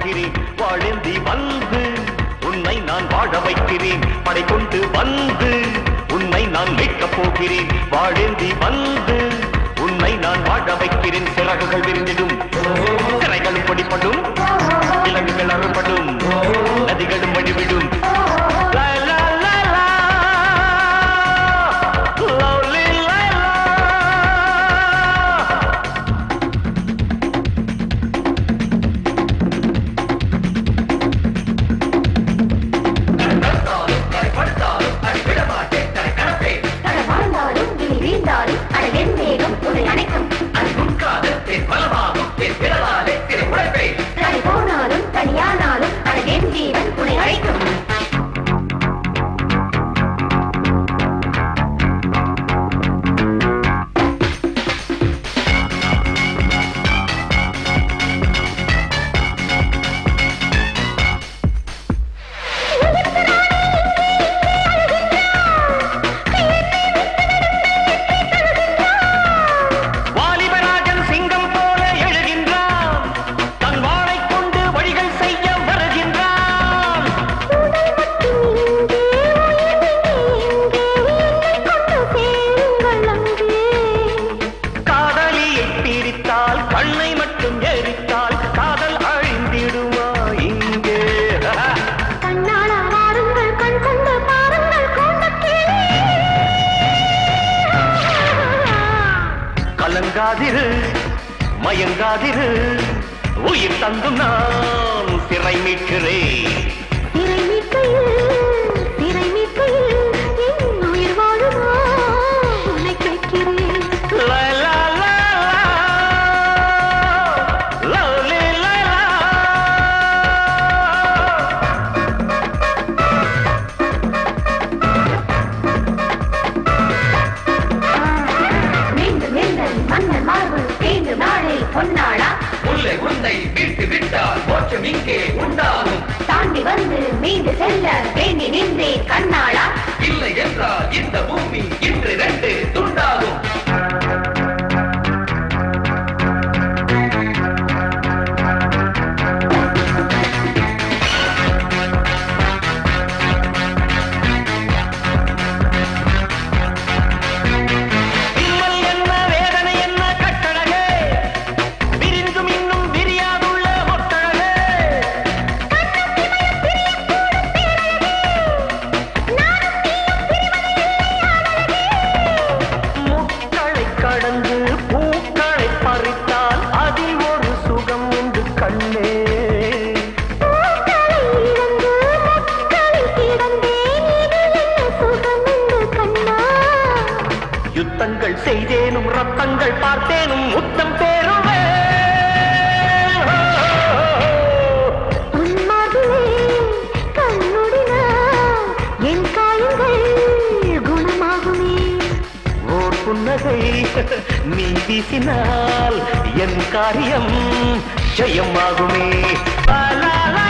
போகிறேன் வாழேந்தி வந்து உன்னை நான் வாழ வைக்கிறேன் படை கொண்டு வந்து உன்னை நான் மீட்கப் போகிறேன் வாழேந்தி வந்து உன்னை நான் வாழ வைக்கிறேன் சிறகுகள் விரிந்திடும் சிறைகளும் படிப்படும் விலங்குகள் அறுபடும் நதிகளும் வழிவிடும் லா, லா, லா, லா. Lovely Layla. தடை வாழ்ந்தாலும் விழி வீழ்ந்தாலும் அட என் வேகம் உன்னை அணைக்கும் தடை போனாலும் தனியானாலும் அட என் ஜீவன் உன்னை அழைக்கும் வாலிபராஜன் சிங்கம் போல எழுகின்றான் தன் வாளைக் கொண்டு வழிகள் செய்ய வருகின்றான் காதலியை பிரித்தால் கண்ணை மட்டும் எரித்தால் காதல் அழிந்திடுமா இங்கே கண்ணால வாருங்கள் கண் கொண்டு பாருங்கள் கூட்டத்தில் கலங்காதிரு மயங்காதிரு உயிர் தந்தும் நான் சிறை மீட்கிறேன் திரை மீட்கையில் திரை மீட்கையில் என் உயிர் வாழுமா உன்னை கேட்கிறேன் லா, லா, லா, லா. Lovely Layla. மீண்டும் எங்கள் மன்னன் மார்பு தேடும் நாளை பொன்னாளா முல்லை உன்னை விட்டு விட்டால் மோட்சம் இங்கே உண்டாகும் தாண்டி வந்து மீண்டு செல்ல வேண்டி நின்றேன் கண்ணாளா இல்லை என்றால் இந்த பூமி இன்று ரெண்டு துண்டாகும் விம்மல் என்ன வேதனை என்ன கட்டழகே விரிந்தும் இன்னும் விரியாதுள்ள ஒட்டழகே முக்களை கடந்து பூக்களை பறித்தால் அதில் ஒரு சுகம் உண்டு கண்ணே பூக்களை இழந்து முட்களில் கிடந்தேன் இது என்ன சுகம் உண்டு கண்ணா யுத்தங்கள் செய்தேனும் ரத்தங்கள் பார்த்தேனும் முத்தம் பேருவே உன்மாதிலே கண்ணுடினால் என் காயங்கள் குணமாகுமே ஓர் புன்னகை நீ வீசினால் என் காரியம் ஜெயமாகுமே லா, லா, லா,